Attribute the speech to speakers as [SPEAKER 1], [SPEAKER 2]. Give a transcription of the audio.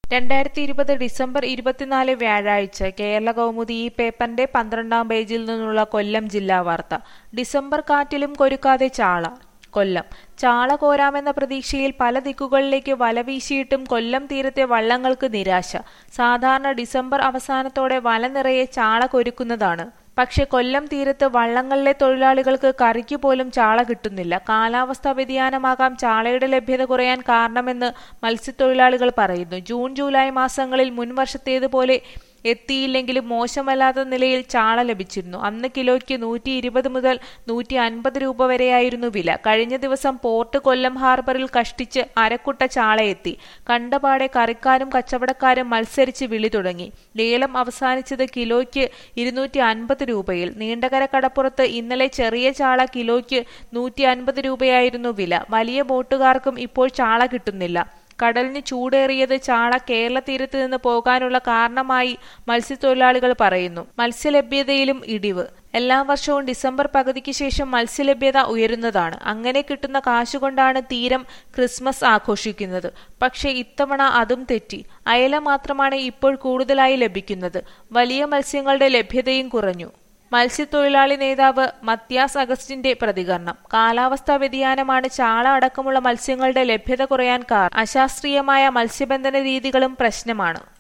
[SPEAKER 1] രണ്ടായിരത്തി ഇരുപത് ഡിസംബർ ഇരുപത്തിനാല് വ്യാഴാഴ്ച കേരള കൗമുദി ഈ പേപ്പറിന്റെ പന്ത്രണ്ടാം പേജിൽ നിന്നുള്ള കൊല്ലം ജില്ലാ വാർത്ത ഡിസംബർ കാറ്റിലും കൊരുക്കാതെ ചാള കൊല്ലം ചാള കോരാമെന്ന പ്രതീക്ഷയിൽ പല ദിക്കുകളിലേക്ക് വല വീശിയിട്ടും കൊല്ലം തീരത്തെ വള്ളങ്ങൾക്ക് നിരാശ സാധാരണ ഡിസംബർ അവസാനത്തോടെ വല നിറയെ ചാള കൊരുക്കുന്നതാണ് പക്ഷെ കൊല്ലം തീരത്ത് വള്ളങ്ങളിലെ തൊഴിലാളികൾക്ക് കറിക്ക് പോലും ചാള കിട്ടുന്നില്ല കാലാവസ്ഥാ വ്യതിയാനമാകാം ചാളയുടെ ലഭ്യത കുറയാൻ കാരണമെന്ന് മത്സ്യത്തൊഴിലാളികൾ പറയുന്നു ജൂൺ ജൂലൈ മാസങ്ങളിൽ മുൻവർഷത്തേതുപോലെ എത്തിയില്ലെങ്കിലും മോശമല്ലാത്ത നിലയിൽ ചാള ലഭിച്ചിരുന്നു അന്ന് കിലോയ്ക്ക് നൂറ്റി ഇരുപത് മുതൽ നൂറ്റി അൻപത് രൂപ വരെയായിരുന്നു വില കഴിഞ്ഞ ദിവസം പോർട്ട് കൊല്ലം ഹാർബറിൽ കഷ്ടിച്ച് അരക്കുട്ട ചാള എത്തി കണ്ടപാടെ കറിക്കാരും കച്ചവടക്കാരും മത്സരിച്ച് വിളി തുടങ്ങി ലേലം അവസാനിച്ചത് കിലോയ്ക്ക് ഇരുന്നൂറ്റി അൻപത് രൂപയിൽ നീണ്ടകര കടപ്പുറത്ത് ഇന്നലെ ചെറിയ ചാള കിലോയ്ക്ക് നൂറ്റി അൻപത് രൂപയായിരുന്നു വില വലിയ ബോട്ടുകാർക്കും ഇപ്പോൾ ചാള കിട്ടുന്നില്ല കടലിന് ചൂടേറിയത് ചാള കേരള തീരത്ത് നിന്ന് പോകാനുള്ള കാരണമായി മത്സ്യത്തൊഴിലാളികൾ പറയുന്നു മത്സ്യലഭ്യതയിലും ഇടിവ് എല്ലാ വർഷവും ഡിസംബർ പകുതിക്ക് ശേഷം മത്സ്യലഭ്യത ഉയരുന്നതാണ് അങ്ങനെ കിട്ടുന്ന കാശുകൊണ്ടാണ് തീരം ക്രിസ്മസ് ആഘോഷിക്കുന്നത് പക്ഷേ ഇത്തവണ അതും തെറ്റി അയല മാത്രമാണ് ഇപ്പോൾ കൂടുതലായി ലഭിക്കുന്നത് വലിയ മത്സ്യങ്ങളുടെ ലഭ്യതയും കുറഞ്ഞു മത്സ്യത്തൊഴിലാളി നേതാവ് മത്യാസ് അഗസ്റ്റിന്റെ പ്രതികരണം കാലാവസ്ഥാ വ്യതിയാനമാണ് ചാള അടക്കമുള്ള മത്സ്യങ്ങളുടെ ലഭ്യത കുറയാൻ കാരണം അശാസ്ത്രീയമായ മത്സ്യബന്ധന രീതികളും പ്രശ്നമാണ്